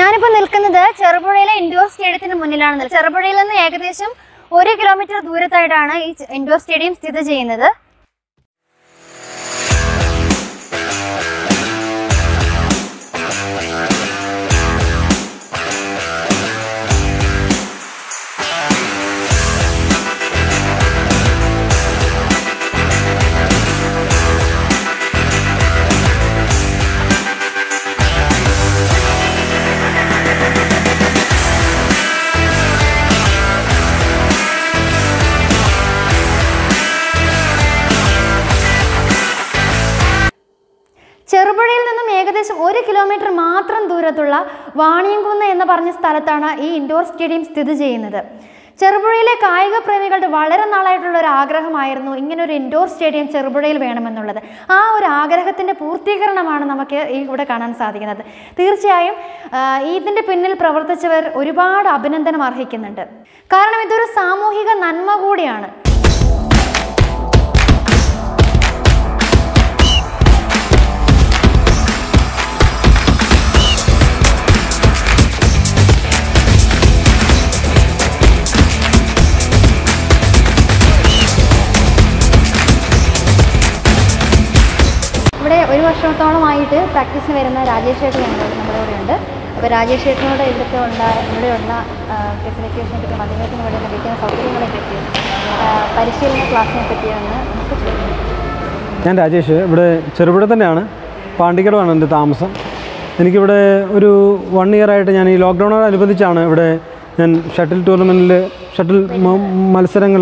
ഞാനിപ്പോൾ നിൽക്കുന്നത് ചെറുപുഴയിലെ ഇൻഡോർ സ്റ്റേഡിയത്തിന് മുന്നിലാണ് നിൽക്കുന്നത്. ചെറുപുഴയിൽ നിന്ന് ഏകദേശം ഒരു കിലോമീറ്റർ ദൂരത്തായിട്ടാണ് ഈ ച- ഇൻഡോർ സ്റ്റേഡിയം സ്ഥിതി ചെയ്യുന്നത് ചെറുപുഴയിൽ നിന്നും ഏകദേശം ഒരു കിലോമീറ്റർ മാത്രം ദൂരത്തുള്ള വാണിയംകുന്ന് എന്ന് പറഞ്ഞ സ്ഥലത്താണ് ഈ ഇൻഡോർ സ്റ്റേഡിയം സ്ഥിതി ചെയ്യുന്നത് ചെറുപുഴയിലെ കായിക പ്രേമികളുടെ വളരെ നാളായിട്ടുള്ള ഒരു ആഗ്രഹമായിരുന്നു ഇങ്ങനെ ഒരു ഇൻഡോർ സ്റ്റേഡിയം ചെറുപുഴയിൽ വേണമെന്നുള്ളത് ആ ഒരു ആഗ്രഹത്തിൻ്റെ പൂർത്തീകരണമാണ് നമുക്ക് ഈ ഇവിടെ കാണാൻ സാധിക്കുന്നത് തീർച്ചയായും ആ, ഇതിൻ്റെ പിന്നിൽ പ്രവർത്തിച്ചവർ ഒരുപാട് അഭിനന്ദനം അർഹിക്കുന്നുണ്ട് കാരണം ഇതൊരു സാമൂഹിക നന്മ കൂടിയാണ് ഇവിടെ ഒരു വർഷത്തോളമായിട്ട് പ്രാക്ടീസിന് വരുന്ന രാജേഷ് ചേട്ടൻ ഞങ്ങൾ നമ്മുടെ കൂടെ ഉണ്ട് അപ്പോൾ രാജേഷ് ചേട്ടനോട് ഇവിടുത്തെ ഉള്ള ഇവിടെയുള്ള ഫെസിലിറ്റീസിനെ പറ്റിയും അദ്ദേഹത്തിന് ഇവിടെ ലഭിക്കുന്ന സൗകര്യങ്ങളെ പറ്റിയും ആ, പരിശീലന ക്ലാസ്സിനെ പറ്റിയൊന്ന് നമുക്ക് ചോദിക്കാം ഞാൻ രാജേഷ് ഇവിടെ ചെറുപുഴ തന്നെയാണ് പാണ്ടിക്കടമാണ് എൻ്റെ താമസം എനിക്കിവിടെ ഒരു വൺ ഇയർ ആയിട്ട് ഞാൻ ഈ ലോക്ക്ഡൗണോടനുബന്ധിച്ചാണ് ഇവിടെ ഞാൻ ഷട്ടിൽ ടൂർണമെൻറ്റിൽ ഷട്ടിൽ മത്സരങ്ങൾ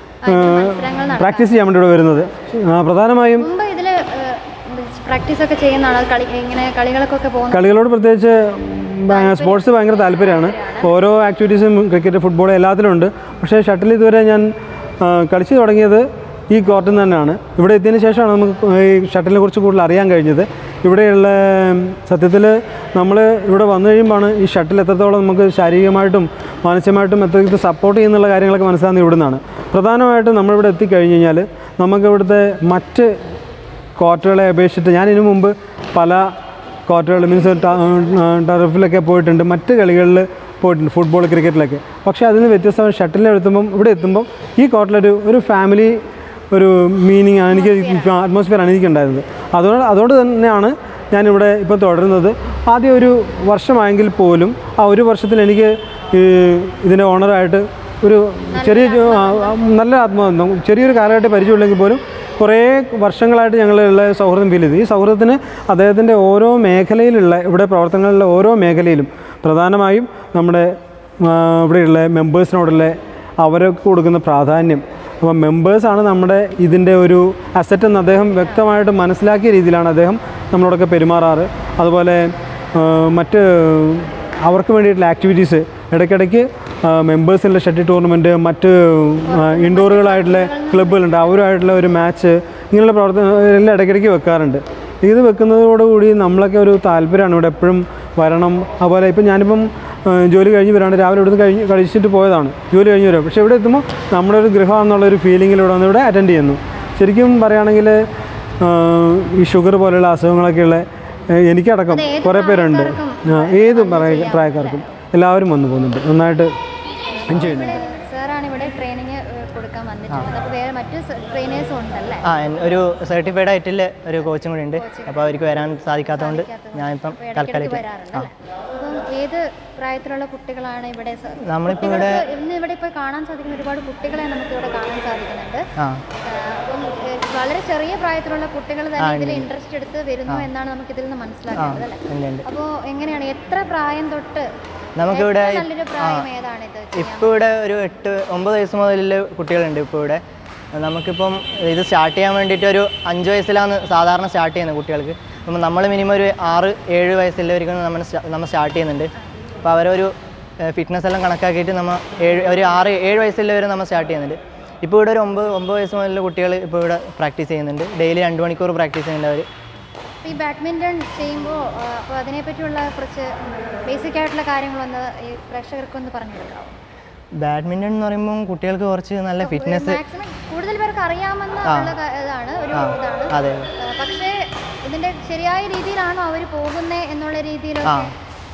മത്സരങ്ങൾ പ്രാക്ടീസ് ചെയ്യാൻ വേണ്ടി ഇവിടെ വരുന്നത് ആ, പ്രധാനമായും മുമ്പ് ഇതിൽ പ്രാക്ടീസ് ഒക്കെ ചെയ്യുന്നതാണ് കളി ഇങ്ങനെ കളികൾക്കൊക്കെ പോകുന്നത് കളികളോട് പ്രത്യേകിച്ച് സ്പോർട്സ് ഭയങ്കര താല്പര്യമാണ് ഓരോ ആക്ടിവിറ്റീസും ക്രിക്കറ്റ് ഫുട്ബോൾ എല്ലാത്തിലും ഉണ്ട് പക്ഷേ ഷട്ടിൽ ഇതുവരെ ഞാൻ ആ, കളിച്ചു തുടങ്ങിയത് ഈ കോർട്ടിൽ നിന്ന് തന്നെയാണ് ഇവിടെ എത്തിയതിന് ശേഷമാണ് നമുക്ക് ഈ ഷട്ടിലിനെ കുറിച്ച് കൂടുതൽ അറിയാൻ കഴിഞ്ഞത് ഇവിടെയുള്ള സത്യത്തിൽ നമ്മൾ ഇവിടെ വന്നു കഴിയുമ്പോഴാണ് ഈ ഷട്ടിൽ എത്രത്തോളം നമുക്ക് ശാരീരികമായിട്ടും മാനസികമായിട്ടും എത്രത്തോളം സപ്പോർട്ട് ചെയ്യുന്നുള്ള കാര്യങ്ങളൊക്കെ മനസ്സിലാകുന്നത് ഇവിടുന്നാണ് പ്രധാനമായിട്ടും നമ്മളിവിടെ എത്തിക്കഴിഞ്ഞ് കഴിഞ്ഞാൽ നമുക്ക് ഇവിടുത്തെ മറ്റ് ക്വാർട്ടറുകളെ അപേക്ഷിച്ചിട്ട് ഞാൻ ഇതിനു മുമ്പ് പല ക്വാർട്ടറുകൾ മീൻസ് ടർഫിലൊക്കെ പോയിട്ടുണ്ട് മറ്റ് കളികളിൽ പോയിട്ടുണ്ട് ഫുട്ബോൾ ക്രിക്കറ്റിലൊക്കെ പക്ഷേ അതിന് വ്യത്യസ്തമായി ഷട്ടിലിൽ എത്തുമ്പം ഇവിടെ എത്തുമ്പം ഈ ക്വാർട്ടറിലൊരു ഒരു ഫാമിലി ഒരു മീനിങ് എനിക്ക് അറ്റ്മോസ്ഫിയറാണ് എനിക്കുണ്ടായിരുന്നത് അതുകൊണ്ട് അതുകൊണ്ട് തന്നെയാണ് ഞാനിവിടെ ഇപ്പോൾ തുടരുന്നത് ആദ്യം ഒരു വർഷമായെങ്കിൽ പോലും ആ ഒരു വർഷത്തിൽ എനിക്ക് ഈ ഇതിൻ്റെ ഓണറായിട്ട് ഒരു ചെറിയ ആ, ആ, നല്ല ആത്മബന്ധം ചെറിയൊരു കാലഘട്ടം പരിചയമുള്ളെങ്കിൽ പോലും കുറേ വർഷങ്ങളായിട്ട് ഞങ്ങളുള്ള സൗഹൃദം ഫീൽ ചെയ്തു ഈ സൗഹൃദത്തിന് അദ്ദേഹത്തിൻ്റെ ഓരോ മേഖലയിലുള്ള ഇവിടെ പ്രവർത്തനങ്ങളിലെ ഓരോ മേഖലയിലും പ്രധാനമായും നമ്മുടെ ആ, ഇവിടെയുള്ള മെമ്പേഴ്സിനോടുള്ള അവർക്ക് കൊടുക്കുന്ന പ്രാധാന്യം അപ്പോൾ മെമ്പേഴ്സാണ് നമ്മുടെ ഇതിൻ്റെ ഒരു അസറ്റ് എന്ന് അദ്ദേഹം വ്യക്തമായിട്ട് മനസ്സിലാക്കിയ രീതിയിലാണ് അദ്ദേഹം നമ്മളോടൊക്കെ പെരുമാറാറ് അതുപോലെ ആ, മറ്റ് അവർക്ക് വേണ്ടിയിട്ടുള്ള ആക്ടിവിറ്റീസ് ഇടയ്ക്കിടയ്ക്ക് മെമ്പേഴ്സിൻ്റെ ഷട്ടിൽ ടൂർണമെൻറ്റ് മറ്റ് ആ, ഇൻഡോറുകളായിട്ടുള്ള ക്ലബ്ബുകളുണ്ട് അവരുമായിട്ടുള്ള ഒരു മാച്ച് ഇങ്ങനെയുള്ള പ്രവർത്തനം എല്ലാം ഇടയ്ക്കിടയ്ക്ക് വെക്കാറുണ്ട് ഇത് വെക്കുന്നതോടുകൂടി നമ്മളൊക്കെ ഒരു താല്പര്യമാണ് ഇവിടെ എപ്പോഴും വരണം അതുപോലെ ഇപ്പം ഞാനിപ്പം ആ, ജോലി കഴിഞ്ഞ് വരാണ്ട് രാവിലെ ഇവിടുന്ന് കഴിഞ്ഞ് കഴിച്ചിട്ട് പോയതാണ് ജോലി കഴിഞ്ഞ് വരാം പക്ഷേ ഇവിടെ എത്തുമ്പോൾ നമ്മുടെ ഒരു ഗൃഹം എന്നുള്ളൊരു ഫീലിങ്ങിൽ ഇവിടെ വന്ന് ഇവിടെ അറ്റൻഡ് ചെയ്യുന്നു ശരിക്കും പറയുകയാണെങ്കിൽ ആ, ഈ ഷുഗർ പോലെയുള്ള അസുഖങ്ങളൊക്കെ ഉള്ള ഏ, എനിക്കടക്കം കുറേ പേരുണ്ട് ആ, ഏത് പ്രായ- പ്രായക്കാർക്കും എല്ലാവരും വന്നു പോകുന്നുണ്ട് നന്നായിട്ട് എൻജോയ് ചെയ്യുന്നുണ്ട് സാറാണ് ഇവിടെ ട്രെയിനിങ് കൊടുക്കാൻ വന്നിട്ടുള്ളത് അപ്പോൾ വേറെ മറ്റു ട്രെയിനേഴ്സും ഉണ്ടല്ലേ ആ എൻ- ഒരു സർട്ടിഫൈഡ് ആയിട്ടുള്ള ഒരു കോച്ചും കൂടി ഉണ്ട് അപ്പോൾ അവർക്ക് വരാൻ സാധിക്കാത്തതുകൊണ്ട് ഞാനിപ്പം തൽക്കാലം വരാറുണ്ടല്ലേ അപ്പം ഏത് പ്രായത്തിലുള്ള കുട്ടികളാണ് ഇവിടെ സ- നമ്മളിപ്പോൾ ഇവിടെ കുട്ടികൾക്ക് ഇന്ന് ഇവിടെ ഇപ്പോൾ കാണാൻ സാധിക്കുന്ന ഒരുപാട് കുട്ടികളെ നമുക്ക് ഇവിടെ കാണാൻ സാധിക്കുന്നുണ്ട് ആ ആ, അപ്പം ഏ, വളരെ ചെറിയ പ്രായത്തിലുള്ള കുട്ടികൾ തന്നെ ഇതിൽ ഇൻട്രസ്റ്റ് എടുത്ത് വരുന്നു എന്നാണ് നമുക്ക് ഇതിൽ നിന്ന് മനസ്സിലാക്കേണ്ടത് അല്ലേ ഉണ്ട് ഉണ്ട് അപ്പോൾ എങ്ങനെയാണ് എത്ര പ്രായം തൊട്ട് നമുക്കിവിടെ ഏറ്റവും നല്ലൊരു പ്രായം ഏതാണിത് ഇപ്പോൾ ഇവിടെ ഒരു എട്ട് ഒമ്പത് വയസ്സ് മുതലുള്ള കുട്ടികളുണ്ട് ഇപ്പോൾ ഇവിടെ നമുക്കിപ്പം ഇത് സ്റ്റാർട്ട് ചെയ്യാൻ വേണ്ടിയിട്ട് ഒരു അഞ്ച് വയസ്സിലാണ് സാധാരണ സ്റ്റാർട്ട് ചെയ്യുന്നത് കുട്ടികൾക്ക് അപ്പം നമ്മൾ മിനിമം ഒരു ആറ് ഏഴ് വയസ്സുള്ളവർക്കും നമ്മൾ സ്റ്റാ- നമ്മൾ സ്റ്റാർട്ട് ചെയ്യുന്നുണ്ട് അപ്പോൾ അവരൊരു ഫിറ്റ്നസ് എല്ലാം കണക്കാക്കിയിട്ട് നമ്മൾ ഏഴ് ഒരു ആറ് ഏഴ് വയസ്സുള്ളവർ നമ്മൾ സ്റ്റാർട്ട് ചെയ്യുന്നുണ്ട് ഇപ്പോൾ ഇവിടെ ഒരു ഒമ്പത് ഒമ്പത് വയസ്സ് മുതലുള്ള കുട്ടികൾ ഇപ്പോൾ ഇവിടെ പ്രാക്ടീസ് ചെയ്യുന്നുണ്ട് ഡെയിലി രണ്ട് മണിക്കൂർ പ്രാക്ടീസ് ചെയ്യുന്നുണ്ട് അവർ ഈ ബാഡ്മിൻ്റൺ ചെയ്യുമ്പോൾ അപ്പോൾ അതിനെപ്പറ്റിയുള്ള കുറച്ച് ബേസിക് ആയിട്ടുള്ള കാര്യങ്ങളൊന്ന് ഈ പ്രേക്ഷകർക്കൊന്ന് പറഞ്ഞു കൊടുക്കാമോ ബാഡ്മിൻ്റൺ എന്ന് പറയുമ്പോൾ കുട്ടികൾക്ക് കുറച്ച് നല്ല ഫിറ്റ്നസ് മാക്സിമം കൂടുതൽ പേർക്ക് അറിയാമെന്ന ഉള്ള ക- ഇതാണ് ഒരു ഇതാണ് അതെ ആ, പക്ഷേ ഇതിന്റെ ശരിയായ രീതിയിലാണോ അവർ പോകുന്നത് എന്നുള്ള ആ രീതിയിലൊക്കെ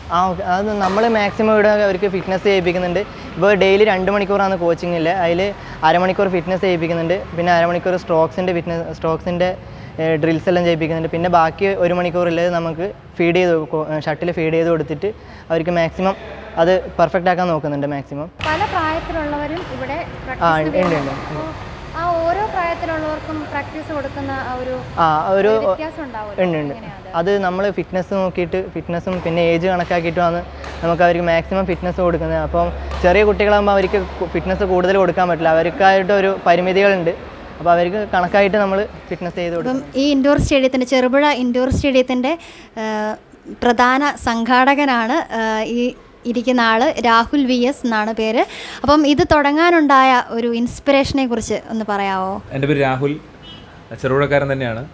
ആ ഓക്കെ അത് നമ്മൾ മാക്സിമം ഇവിടെ അവർക്ക് ഫിറ്റ്നസ് ചെയ്യിപ്പിക്കുന്നുണ്ട് ഇപ്പോൾ ഡെയിലി രണ്ട് മണിക്കൂറാണ് കോച്ചിങ് ഇല്ല അതിൽ അരമണിക്കൂർ ഫിറ്റ്നസ് ചെയ്യിപ്പിക്കുന്നുണ്ട് പിന്നെ അരമണിക്കൂർ സ്ട്രോക്സിൻ്റെ ഫിറ്റ്നസ് സ്ട്രോക്സിൻ്റെ ഡ്രിൽസ് എല്ലാം ചെയ്യിപ്പിക്കുന്നുണ്ട് പിന്നെ ബാക്കി ഒരു മണിക്കൂറിൽ നമുക്ക് ഫീഡ് ചെയ്ത് ഷട്ടിൽ ഫീഡ് ചെയ്ത് കൊടുത്തിട്ട് അവർക്ക് മാക്സിമം അത് പെർഫെക്റ്റ് ആക്കാൻ നോക്കുന്നുണ്ട് മാക്സിമം പല പ്രായത്തിലുള്ളവരും ഇവിടെ ആ പ്രാക്ടീസിന് ഉണ്ട് ഉണ്ട് വരുന്നുണ്ട്. അപ്പോൾ ആ ഓരോ പ്രായത്തിലുള്ളവർക്കും പ്രാക്ടീസ് കൊടുക്കുന്ന ആ ഒരു ആ ഒരു വ്യത്യാസം ഉണ്ടാവുമല്ലോ ഉണ്ട് ഉണ്ട് എങ്ങനെയാ അത്? അത് നമ്മൾ ഫിറ്റ്നസ് നോക്കിയിട്ട് ഫിറ്റ്നസ്സും പിന്നെ ഏജ് കണക്കാക്കിയിട്ടുമാണ് നമുക്ക് അവർക്ക് മാക്സിമം ഫിറ്റ്നസ് കൊടുക്കുന്നത് അപ്പം ചെറിയ കുട്ടികളാകുമ്പോൾ അവർക്ക് ഫിറ്റ്നസ് കൂടുതൽ കൊടുക്കാൻ പറ്റില്ല അവർക്കായിട്ട് ഒരു പരിമിതികളുണ്ട് അപ്പോൾ അവർക്ക് കണക്കായിട്ട് നമ്മൾ ഫിറ്റ്നസ് ചെയ്ത് കൊടുക്കും അപ്പം ഈ ഇൻഡോർ സ്റ്റേഡിയത്തിൻ്റെ ചെറുപുഴ ഇൻഡോർ സ്റ്റേഡിയത്തിൻ്റെ പ്രധാന സംഘാടകനാണ് ആ, ഈ ഇരിക്കുന്ന ആൾ രാഹുൽ വി എസ് എന്നാണ് പേര് അപ്പം ഇത് തുടങ്ങാനുണ്ടായ ഒരു ഇൻസ്പിറേഷനെ കുറിച്ച് ഒന്ന് പറയാമോ എൻ്റെ പേര് രാഹുൽ ചെറുപുഴക്കാരൻ തന്നെയാണ്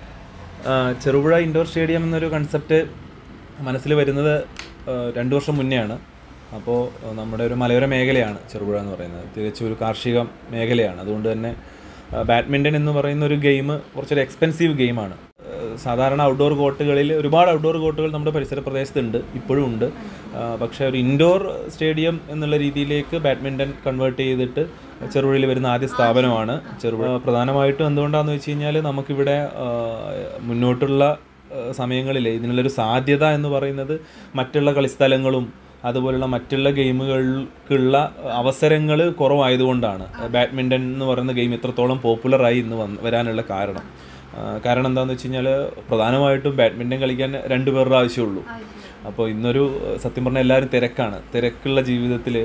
ആ, ചെറുപുഴ ഇൻഡോർ സ്റ്റേഡിയം എന്നൊരു കൺസെപ്റ്റ് മനസ്സിൽ വരുന്നത് ആ, രണ്ട് വർഷം മുന്നെയാണ് അപ്പോൾ ആ, നമ്മുടെ ഒരു മലയോര മേഖലയാണ് ചെറുപുഴ എന്ന് പറയുന്നത് തികച്ചും ഒരു കാർഷിക മേഖലയാണ് അതുകൊണ്ട് തന്നെ ആ, ബാഡ്മിൻ്റൺ എന്ന് പറയുന്ന ഒരു ഗെയിം കുറച്ചൊരു എക്സ്പെൻസീവ് ഗെയിമാണ് ആ, സാധാരണ ഔട്ട്ഡോർ കോർട്ടുകളിൽ ഒരുപാട് ഔട്ട്ഡോർ കോർട്ടുകൾ നമ്മുടെ പരിസര പ്രദേശത്തുണ്ട് ഇപ്പോഴും ഉണ്ട് ആ, പക്ഷേ ഒരു ഇൻഡോർ സ്റ്റേഡിയം എന്നുള്ള രീതിയിലേക്ക് ബാഡ്മിൻ്റൺ കൺവേർട്ട് ചെയ്തിട്ട് ചെറുപുഴയിൽ വരുന്ന ആദ്യ സ്ഥാപനമാണ് ചെറുപുഴ പ്രധാനമായിട്ടും എന്തുകൊണ്ടാണെന്ന് വെച്ച് കഴിഞ്ഞാൽ നമുക്കിവിടെ ആ, മുന്നോട്ടുള്ള സമയങ്ങളിൽ ഇതിനുള്ളൊരു സാധ്യത എന്ന് പറയുന്നത് മറ്റുള്ള കളിസ്ഥലങ്ങളും അതുപോലുള്ള മറ്റുള്ള ഗെയിമുകൾക്കുള്ള അവസരങ്ങൾ കുറവായതുകൊണ്ടാണ് ബാഡ്മിൻ്റൺ എന്ന് പറയുന്ന ഗെയിം ഇത്രത്തോളം പോപ്പുലറായി ഇന്ന് വന്ന് വരാനുള്ള കാരണം ആ, കാരണം എന്താണെന്ന് വെച്ച് കഴിഞ്ഞാൽ പ്രധാനമായിട്ടും ബാഡ്മിൻ്റൺ കളിക്കാൻ രണ്ട് പേരുടെ ആവശ്യമുള്ളൂ അപ്പോൾ ഇന്നൊരു സത്യം പറഞ്ഞാൽ എല്ലാവരും തിരക്കാണ് തിരക്കുള്ള ജീവിതത്തിൽ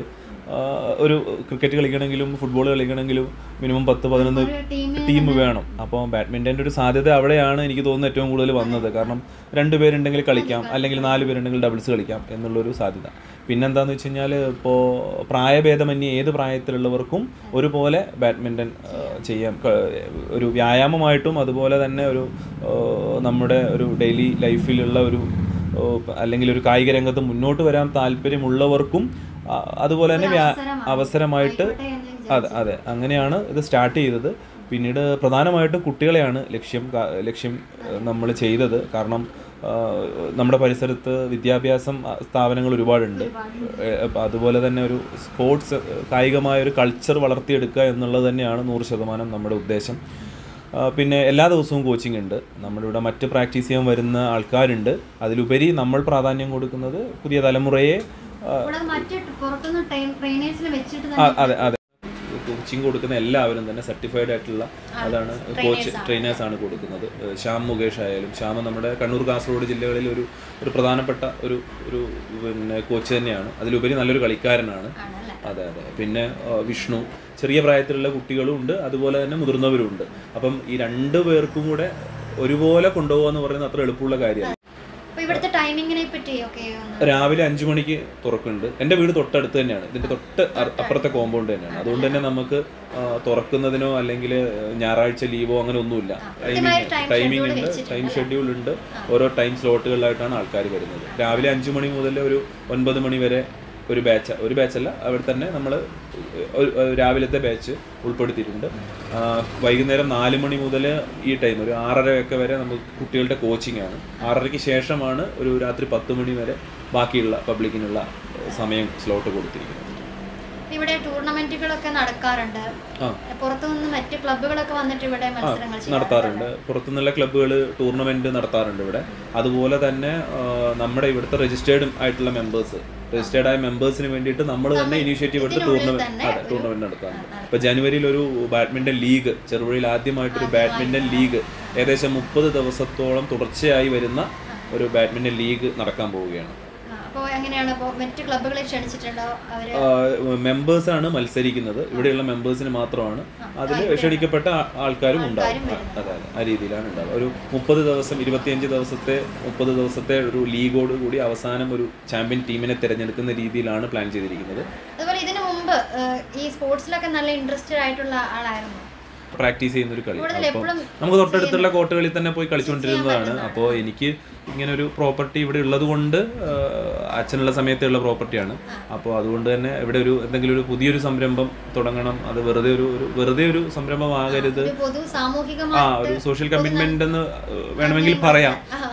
ഒരു ക്രിക്കറ്റ് കളിക്കണമെങ്കിലും ഫുട്ബോൾ കളിക്കണമെങ്കിലും മിനിമം പത്ത് പതിനൊന്ന് ടീം വേണം അപ്പോൾ ബാഡ്മിൻ്റൻ്റെ ഒരു സാധ്യത അവിടെയാണ് എനിക്ക് തോന്നുന്നത് ഏറ്റവും കൂടുതൽ വന്നത് കാരണം രണ്ട് പേരുണ്ടെങ്കിൽ കളിക്കാം അല്ലെങ്കിൽ നാല് പേരുണ്ടെങ്കിൽ ഡബിൾസ് കളിക്കാം എന്നുള്ളൊരു സാധ്യത പിന്നെന്താണെന്ന് വെച്ച് കഴിഞ്ഞാൽ ഇപ്പോൾ പ്രായഭേദമന്യേ ഏത് പ്രായത്തിലുള്ളവർക്കും ഒരുപോലെ ബാഡ്മിൻ്റൺ ചെയ്യാം ക- ഒരു വ്യായാമമായിട്ടും അതുപോലെ തന്നെ ഒരു ആ, നമ്മുടെ ഒരു ഡെയിലി ലൈഫിലുള്ള ഒരു ഓ, അല്ലെങ്കിൽ ഒരു കായിക രംഗത്ത് മുന്നോട്ട് വരാൻ താല്പര്യമുള്ളവർക്കും ആ, അതുപോലെ തന്നെ വ്യാ- അവസരമായിട്ട് അതെ അതെ അങ്ങനെയാണ് ഇത് സ്റ്റാർട്ട് ചെയ്തത് പിന്നീട് പ്രധാനമായിട്ടും കുട്ടികളെയാണ് ലക്ഷ്യം കാ- ലക്ഷ്യം നമ്മൾ ചെയ്തത് കാരണം ആ, നമ്മുടെ പരിസരത്ത് വിദ്യാഭ്യാസം ആ, സ്ഥാപനങ്ങൾ ഒരുപാടുണ്ട് ഏ, അപ്പൊ അതുപോലെ തന്നെ ഒരു സ്പോർട്സ് കായികമായ ഒരു കൾച്ചർ വളർത്തിയെടുക്കുക എന്നുള്ളത് തന്നെയാണ് നൂറ് ശതമാനം നമ്മുടെ ഉദ്ദേശം ആ, പിന്നെ എല്ലാ ദിവസവും കോച്ചിങ് ഉണ്ട് നമ്മളിവിടെ മറ്റ് പ്രാക്ടീസ് ചെയ്യാൻ വരുന്ന ആൾക്കാരുണ്ട് അതിലുപരി നമ്മൾ പ്രാധാന്യം കൊടുക്കുന്നത് പുതിയ തലമുറയെ ആ, മറ്റ് പുറത്തുനിന്ന് ട്രെയിനേഴ്സിന് വെച്ചിട്ട് ആ, അതെ അതെ കോച്ചിങ് കൊടുക്കുന്ന എല്ലാവരും തന്നെ സർട്ടിഫൈഡ് ആയിട്ടുള്ള അതാണ് കോച്ച് ട്രെയിനേഴ്സ് ആണ് കൊടുക്കുന്നത് ഏഹ് ശ്യാം മുകേഷ് ആയാലും ശ്യാം നമ്മുടെ കണ്ണൂർ കാസർഗോഡ് ജില്ലകളിൽ ഒരു ഒരു പ്രധാനപ്പെട്ട ഒരു ഒരു പിന്നെ കോച്ച് തന്നെയാണ് അതിലുപരി നല്ലൊരു കളിക്കാരനാണ് അതെ അതെ പിന്നെ ആ, വിഷ്ണു ചെറിയ പ്രായത്തിലുള്ള കുട്ടികളും ഉണ്ട് അതുപോലെ തന്നെ മുതിർന്നവരും ഉണ്ട് അപ്പം ഈ രണ്ട് പേർക്കും കൂടെ ഒരുപോലെ കൊണ്ടുപോകുക എന്ന് പറയുന്നത് അത്ര എളുപ്പമുള്ള കാര്യമല്ല അപ്പോൾ ഇവിടുത്തെ ടൈമിങ്ങിനെ പറ്റി ഒക്കെ രാവിലെ അഞ്ചു മണിക്ക് തുറക്കുന്നുണ്ട് എൻ്റെ വീട് തൊട്ടടുത്ത് തന്നെയാണ് ഇതിൻ്റെ തൊട്ട് അ- അപ്പുറത്തെ കോമ്പൗണ്ട് തന്നെയാണ് അതുകൊണ്ട് തന്നെ നമുക്ക് ആ, തുറക്കുന്നതിനോ അല്ലെങ്കിൽ ഞായറാഴ്ച ലീവോ അങ്ങനെ ഒന്നുമില്ല ടൈമിംഗ് ടൈമിംഗ് ഉണ്ട് ടൈം ഷെഡ്യൂൾ ഉണ്ട് ഓരോ ടൈം സ്ലോട്ടുകളിലായിട്ടാണ് ആൾക്കാർ വരുന്നത് രാവിലെ അഞ്ചു മണി മുതൽ ഒരു ഒൻപത് മണി വരെ ഒരു ബാച്ച് ഒരു ബാച്ചല്ല അവിടെ തന്നെ നമ്മൾ രാവിലത്തെ ബാച്ച് ഉൾപ്പെടുത്തിയിട്ടുണ്ട് ആ, വൈകുന്നേരം നാല് മണി മുതൽ ഈ ടൈം ഒരു ആറരയൊക്കെ വരെ നമുക്ക് കുട്ടികളുടെ കോച്ചിങ് ആണ് ആറരയ്ക്ക് ശേഷമാണ് ഒരു രാത്രി പത്ത് മണി വരെ ബാക്കിയുള്ള പബ്ലിക്കിനുള്ള സമയം സ്ലോട്ട് കൊടുത്തിരിക്കുന്നത് ഇവിടെ ടൂർണമെന്റുകളൊക്കെ നടക്കാറുണ്ട് ആ പുറത്തുനിന്ന് മറ്റ് ക്ലബ്ബുകളൊക്കെ വന്നിട്ട് ഇവിടെ മത്സരങ്ങൾ നടത്താറുണ്ട് പുറത്തുനിന്നുള്ള ക്ലബ്ബുകൾ ടൂർണമെന്റ് നടത്താറുണ്ട് ഇവിടെ അതുപോലെ തന്നെ ആ, നമ്മുടെ ഇവിടുത്തെ രജിസ്റ്റേർഡ് ആയിട്ടുള്ള മെമ്പേഴ്സ് രജിസ്റ്റേർഡ് ആയ മെമ്പേഴ്സിന് വേണ്ടിയിട്ട് നമ്മൾ തന്നെ ഇനീഷ്യേറ്റീവ് എടുത്ത് ടൂർണമെന്റ് അതെ ടൂർണമെന്റ് നടത്താറുണ്ട് ഇപ്പൊ ജനുവരിയിൽ ഒരു ബാഡ്മിന്റൺ ലീഗ് ചെറുപുഴയിൽ ആദ്യമായിട്ടൊരു ബാഡ്മിന്റൺ ലീഗ് ഏകദേശം മുപ്പത് ദിവസത്തോളം തുടർച്ചയായി വരുന്ന ഒരു ബാഡ്മിന്റൺ ലീഗ് നടക്കാൻ പോവുകയാണ് അപ്പോൾ എങ്ങനെയാണ് അപ്പോൾ മറ്റ് ക്ലബ്ബുകളെ ക്ഷണിച്ചിട്ടുണ്ടോ അവര് മെമ്പേഴ്സ് ആണ് മത്സരിക്കുന്നത് ഇവിടെയുള്ള മെമ്പേഴ്സിന് മാത്രമാണ് അതിൽ ക്ഷണിക്കപ്പെട്ട ആ- ആൾക്കാരും ഉണ്ടാവും ആ, അതെ അതെ ആ രീതിയിലാണ് ഉണ്ടാവുക ഒരു മുപ്പത് ദിവസം ഇരുപത്തിയഞ്ച് ദിവസത്തെ മുപ്പത് ദിവസത്തെ ഒരു ലീഗോട് കൂടി അവസാനം ഒരു ചാമ്പ്യൻ ടീമിനെ തിരഞ്ഞെടുക്കുന്ന രീതിയിലാണ് പ്ലാൻ ചെയ്തിരിക്കുന്നത് അതുപോലെ ഇതിനു മുമ്പ് ഏഹ്, ഈ സ്പോർട്സിലൊക്കെ നല്ല ഇൻട്രസ്റ്റഡ് ആയിട്ടുള്ള ആളായിരുന്നു പ്രാക്ടീസ് ചെയ്യുന്ന ഒരു കളി കൂടുതൽ അപ്പോൾ എപ്പോഴും നമുക്ക് തൊട്ടടുത്തുള്ള കോർട്ടുകളിൽ തന്നെ പോയി കളിച്ചുകൊണ്ടിരുന്നതാണ് അപ്പോൾ എനിക്ക് ഇങ്ങനെ ഒരു പ്രോപ്പർട്ടി ഇവിടെ ഉള്ളത് കൊണ്ട് അച്ഛനുള്ള സമയത്തുള്ള പ്രോപ്പർട്ടിയാണ് അപ്പോൾ അതുകൊണ്ട് തന്നെ ഇവിടെ ഒരു എന്തെങ്കിലും ഒരു പുതിയൊരു സംരംഭം തുടങ്ങണം അത് വെറുതെ ഒരു ഒരു വെറുതെ ഒരു സംരംഭമാകരുത് ഒരു പൊതു ആ സാമൂഹികമായ ഒരു സോഷ്യൽ കമ്മിറ്റ്മെന്റ് എന്ന് ഏഹ്, വേണമെങ്കിൽ പറയാം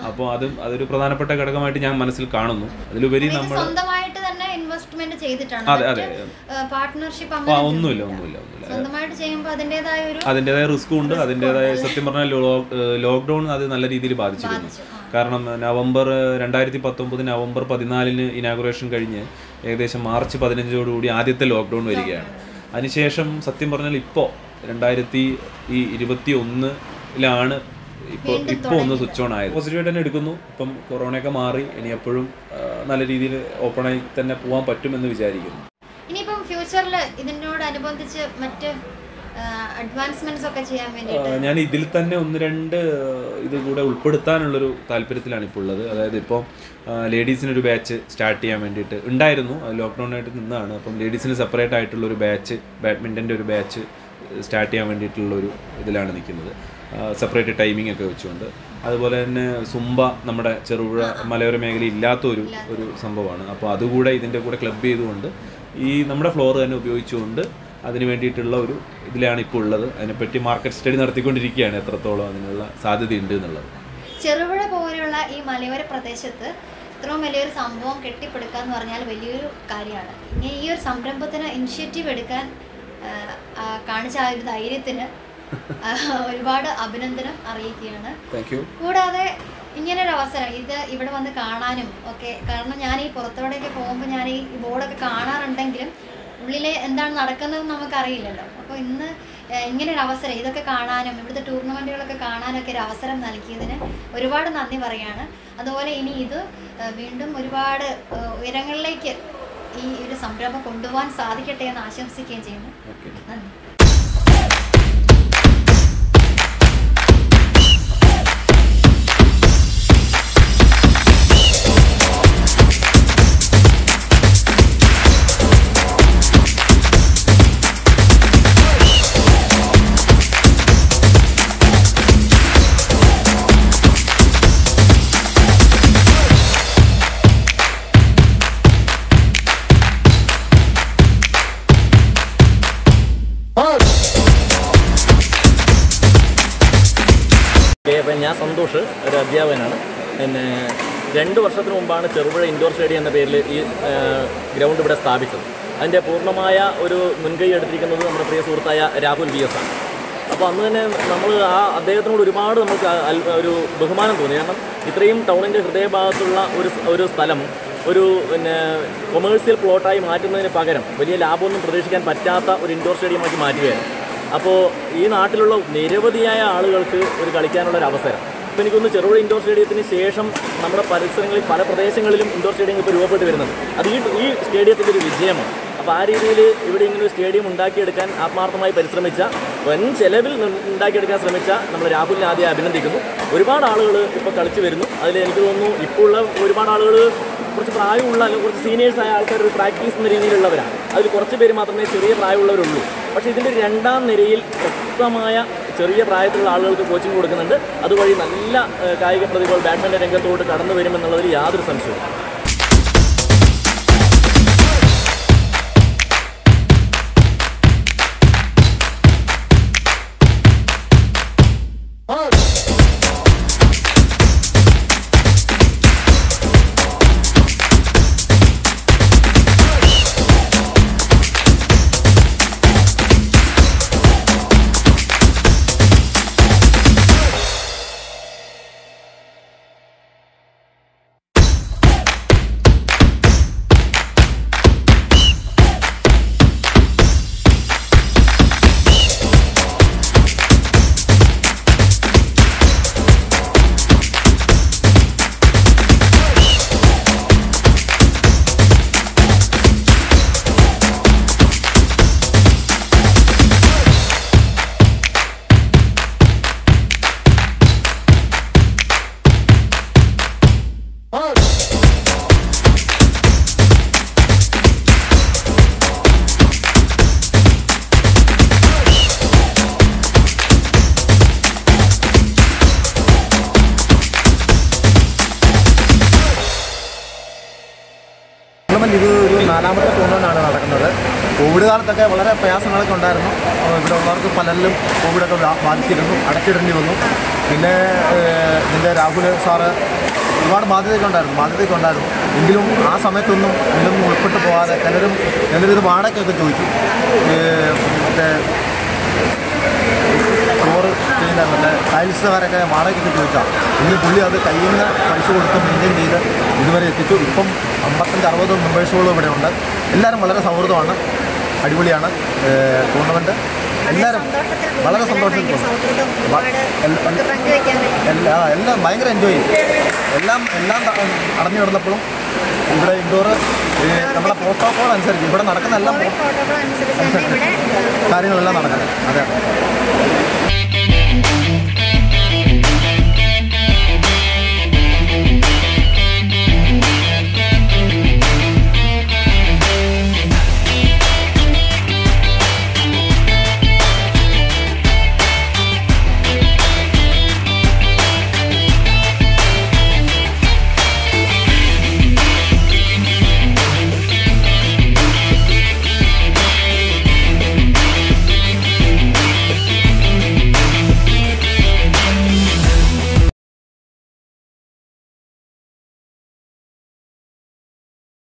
അപ്പോൾ അതും അതൊരു പ്രധാനപ്പെട്ട ഘടകമായിട്ട് ഞാൻ മനസ്സിൽ കാണുന്നു അതിലുപരി ഇത് നമ്മൾ സ്വന്തമായിട്ട് തന്നെ ഇൻവെസ്റ്റ്മെന്റ് ചെയ്തിട്ടാണ് അതെ, അതെ. പാർട്ട്ണർഷിപ്പ് ആ, അങ്ങനെ ഒന്നുമില്ല ഒന്നുമില്ല ഒന്നുമില്ല സ്വന്തമായിട്ട് ചെയ്യുമ്പോൾ അതിൻ്റെതായ ഒരു അതിൻ്റെതായ റിസ്ക്കും ഉണ്ട് അതിൻ്റെതായ സത്യം പറഞ്ഞാൽ ലോക്ക്ഡൗൺ അത് നല്ല രീതിയിൽ ബാധിച്ചിരുന്നു കാരണം നവംബർ രണ്ടായിരത്തി പത്തൊമ്പത് നവംബർ പതിനാലിന് ഇനാഗുറേഷൻ കഴിഞ്ഞ് ഏകദേശം മാർച്ച് പതിനഞ്ചോടുകൂടി ആദ്യത്തെ ലോക്ക്ഡൗൺ വരികയാണ് അതിനുശേഷം സത്യം പറഞ്ഞാൽ ഇപ്പോൾ രണ്ടായിരത്തി ഈ ഇരുപത്തി ഒന്നിലാണ് ഇപ്പോൾ ഇപ്പോൾ ഒന്ന് സ്വിച്ച് ഓൺ ആയത് പോസിറ്റീവായിട്ട് തന്നെ എടുക്കുന്നു ഇപ്പം കൊറോണയൊക്കെ മാറി ഇനി എപ്പോഴും ആ, നല്ല രീതിയിൽ ഓപ്പണായി തന്നെ പോകാൻ പറ്റുമെന്ന് വിചാരിക്കുന്നു ഇനിയിപ്പം ഫ്യൂച്ചറിൽ ഇതിനോടനുബന്ധിച്ച് മറ്റ് അഡ്വാൻസ്മെന്റ്സ് ഒക്കെ ചെയ്യാൻ വേണ്ടിയിട്ട് ആ, ഞാൻ ഇതിൽ തന്നെ ഒന്ന് രണ്ട് ആ, ഇത് കൂടെ ഉൾപ്പെടുത്താനുള്ളൊരു താല്പര്യത്തിലാണ് ഇപ്പോൾ ഉള്ളത് അതായത് ഇപ്പോൾ ലേഡീസിനൊരു ബാച്ച് സ്റ്റാർട്ട് ചെയ്യാൻ വേണ്ടിയിട്ട് ഉണ്ടായിരുന്നു ലോക്ക്ഡൗൺ ആയിട്ട് നിന്നാണ് അപ്പം ലേഡീസിന് സെപ്പറേറ്റ് ആയിട്ടുള്ള ഒരു ബാച്ച് ബാഡ്മിൻ്റൻ്റെ ഒരു ബാച്ച് സ്റ്റാർട്ട് ചെയ്യാൻ വേണ്ടിയിട്ടുള്ള ഒരു ഇതിലാണ് നിൽക്കുന്നത് സെപ്പറേറ്റ് ടൈമിംഗ് ഒക്കെ വെച്ചുകൊണ്ട് അതുപോലെ തന്നെ സുംബ നമ്മുടെ ചെറുപുഴ മലയോര മേഖലയിൽ ഇല്ലാത്ത ഒരു ഒരു സംഭവമാണ് അപ്പോൾ അതുകൂടെ ഇതിൻ്റെ കൂടെ ക്ലബ് ചെയ്തുകൊണ്ട് ഈ നമ്മുടെ ഫ്ലോർ തന്നെ ഉപയോഗിച്ചുകൊണ്ട് അതിന് വേണ്ടിയിട്ടുള്ള ഒരു ഇതിലാണ് ഇപ്പോൾ ഉള്ളത് അതിനെപ്പറ്റി മാർക്കറ്റ് സ്റ്റഡി നടത്തിക്കൊണ്ടിരിക്കുകയാണ് എത്രത്തോളം അതിനുള്ള സാധ്യതയുണ്ട് എന്നുള്ളത് ചെറുപുഴ പോലെയുള്ള ഈ മലയോര പ്രദേശത്ത് ഇത്രയും വലിയൊരു സംഭവം കെട്ടിപ്പടുക്കുക എന്ന് പറഞ്ഞാൽ വലിയൊരു കാര്യമാണ് ഇനി ഈ ഒരു സംരംഭത്തിന് ഇനിഷ്യേറ്റീവ് എടുക്കാൻ ആ, ആ, കാണിച്ച ആ ഒരു ധൈര്യത്തിന് ആ, ഒരുപാട് അഭിനന്ദനം അറിയിക്കുകയാണ് താങ്ക് യു കൂടാതെ ഇങ്ങനൊരു അവസരം ഇത് ഇവിടെ വന്ന് കാണാനും ഒക്കെ കാരണം ഞാൻ ഈ പുറത്തോടെയൊക്കെ പോകുമ്പോൾ ഞാൻ ഈ ബോർഡൊക്കെ കാണാറുണ്ടെങ്കിലും ഉള്ളിലെ എന്താണ് നടക്കുന്നതെന്ന് നമുക്കറിയില്ലല്ലോ അപ്പോൾ ഇന്ന് ഏഹ്, ഇങ്ങനൊരു അവസരം ഇതൊക്കെ കാണാനും ഇവിടുത്തെ ടൂർണമെൻറ്റുകളൊക്കെ കാണാനൊക്കെ ഒരു അവസരം നൽകിയതിന് ഒരുപാട് നന്ദി പറയാണ് അതുപോലെ ഇനി ഇത് ഏഹ്, വീണ്ടും ഒരുപാട് ഏഹ്, ഉയരങ്ങളിലേക്ക് ഈ ഒരു സംരംഭം കൊണ്ടുപോകാൻ സാധിക്കട്ടെ എന്ന് ആശംസിക്കുകയും ചെയ്യുന്നു ഓക്കെ നന്ദി ഓക്കെ, അപ്പം ഞാൻ സന്തോഷ് ഒരു അധ്യാപകനാണ് പിന്നെ രണ്ട് വർഷത്തിന് മുമ്പാണ് ചെറുപുഴ ഇൻഡോർ സ്റ്റേഡിയം എന്ന പേരിൽ ഈ ആ, ഗ്രൗണ്ട് ഇവിടെ സ്ഥാപിച്ചത് അതിൻ്റെ പൂർണ്ണമായ ഒരു മുൻകൈ എടുത്തിരിക്കുന്നത് നമ്മുടെ പ്രിയ സുഹൃത്തായ രാഹുൽ വി എസ് ആണ് അപ്പോൾ അന്ന് തന്നെ നമ്മൾ ആ അദ്ദേഹത്തിനോട് ഒരുപാട് നമുക്ക് ആ- അൽ- ഒരു ബഹുമാനം തോന്നി കാരണം ഇത്രയും ടൗണിൻ്റെ ഹൃദയഭാഗത്തുള്ള ഒരു സ്- ഒരു സ്ഥലം ഒരു പിന്നെ കൊമേഴ്സ്യൽ പ്ലോട്ടായി മാറ്റുന്നതിന് പകരം വലിയ ലാഭമൊന്നും പ്രതീക്ഷിക്കാൻ പറ്റാത്ത ഒരു ഇൻഡോർ സ്റ്റേഡിയമാക്കി മാറ്റുകയാണ് അപ്പോൾ ഈ നാട്ടിലുള്ള നിരവധിയായ ആളുകൾക്ക് ഒരു കളിക്കാനുള്ള ഒരു അവസരം ഇപ്പോൾ എനിക്കൊന്ന് ചെറുപുഴ ഇൻഡോർ സ്റ്റേഡിയത്തിന് ശേഷം നമ്മുടെ പരിസരങ്ങളിൽ പല പ്രദേശങ്ങളിലും ഇൻഡോർ സ്റ്റേഡിയം ഇപ്പോൾ രൂപപ്പെട്ട് വരുന്നുണ്ട് അത് ഈ ഈ സ്റ്റേഡിയത്തിൻ്റെ ഒരു വിജയമാണ് അപ്പോൾ ആ രീതിയിൽ ഇവിടെ ഇങ്ങനെ ഒരു സ്റ്റേഡിയം ഉണ്ടാക്കിയെടുക്കാൻ ആത്മാർത്ഥമായി പരിശ്രമിച്ച വൻ ചെലവിൽ നി- ഉണ്ടാക്കിയെടുക്കാൻ ശ്രമിച്ച നമ്മൾ രാഹുലിനെ ആദ്യം അഭിനന്ദിക്കുന്നു ഒരുപാട് ആളുകൾ ഇപ്പോൾ കളിച്ചു വരുന്നു അതിൽ എനിക്ക് തോന്നുന്നു ഇപ്പോൾ ഉള്ള ഒരുപാട് ആളുകൾ കുറച്ച് പ്രായമുള്ള അല്ലെങ്കിൽ കുറച്ച് സീനിയേഴ്സ് ആയ ആൾക്കാർ ഒരു പ്രാക്ടീസ് എന്ന രീതിയിലുള്ളവരാണ് അതിൽ കുറച്ച് പേര് മാത്രമേ ചെറിയ പ്രായമുള്ളവരുള്ളൂ പക്ഷേ ഇതിൻ്റെ രണ്ടാം നിരയിൽ ശക്തമായ ചെറിയ പ്രായത്തിലുള്ള ആളുകൾക്ക് കോച്ചിങ് കൊടുക്കുന്നുണ്ട് അതുവഴി നല്ല ഏഹ്, കായിക പ്രതിഭകൾ ബാഡ്മിൻ്റൺ രംഗത്തോട്ട് കടന്നു വരുമെന്നുള്ളതിൽ യാതൊരു സംശയവും ടൂർണമെൻറ്റ് ഇത് ഒരു നാലാമത്തെ ടൂർണമെൻ്റാണ് നടക്കുന്നത് കോവിഡ് കാലത്തൊക്കെ വളരെ പ്രയാസങ്ങളൊക്കെ ഉണ്ടായിരുന്നു അപ്പോൾ ഇവിടെ ഉള്ളവർക്ക് പലരിലും കോവിഡൊക്കെ ബാ- ബാധിച്ചിരുന്നു അടച്ചിടേണ്ടി വന്നു പിന്നെ ഏഹ്, ഇതിൻ്റെ ഇതിലെ രാഹുൽ സാറ് ഒരുപാട് ബാധ്യതയൊക്കെ ഉണ്ടായിരുന്നു ബാധ്യതയൊക്കെ ഉണ്ടായിരുന്നു എങ്കിലും ആ സമയത്തൊന്നും ഇതിലൊന്നും ഉൾപ്പെട്ടു പോകാതെ ചിലരും ചിലർ ഇത് വാടകയൊക്കെ ചോദിച്ചു ഈ മറ്റേ ചോറ് ചെയ്യുന്ന മറ്റേ ടൈൽസുകാരൊക്കെ വാടകയ്ക്കൊക്കെ ചോദിച്ചാൽ ഇന്ന് പുള്ളി അത് കയ്യിൽ നിന്ന് പൈസ കൊടുത്ത് മെയിൻറ്റെയിൻ ചെയ്ത് ഇതുവരെ എത്തിച്ചു ഇപ്പം അമ്പത്തഞ്ച് അറുപത് മെമ്പേഴ്സുകളും ഇവിടെ ഉണ്ട് എല്ലാവരും വളരെ സൗഹൃദമാണ് അടിപൊളിയാണ് ടൂർണമെൻറ്റ് എല്ലാവരും വളരെ സന്തോഷത്തിൽ വ- എൽ- എൽ- എല്ലാ എല്ലാം ഭയങ്കര എൻജോയ് ചെയ്യും എല്ലാം എല്ലാം ത- അടഞ്ഞു കിടന്നപ്പോഴും ഇവിടെ ഇൻഡോർ നമ്മുടെ പ്രോട്ടോകോൾ അനുസരിച്ച് ഇവിടെ നടക്കുന്ന എല്ലാം പ്രോട്ടോകോൾ അനുസരിച്ച് തന്നെ ഇവിടെ കാര്യങ്ങളെല്ലാം നടക്കുന്നത് അതെ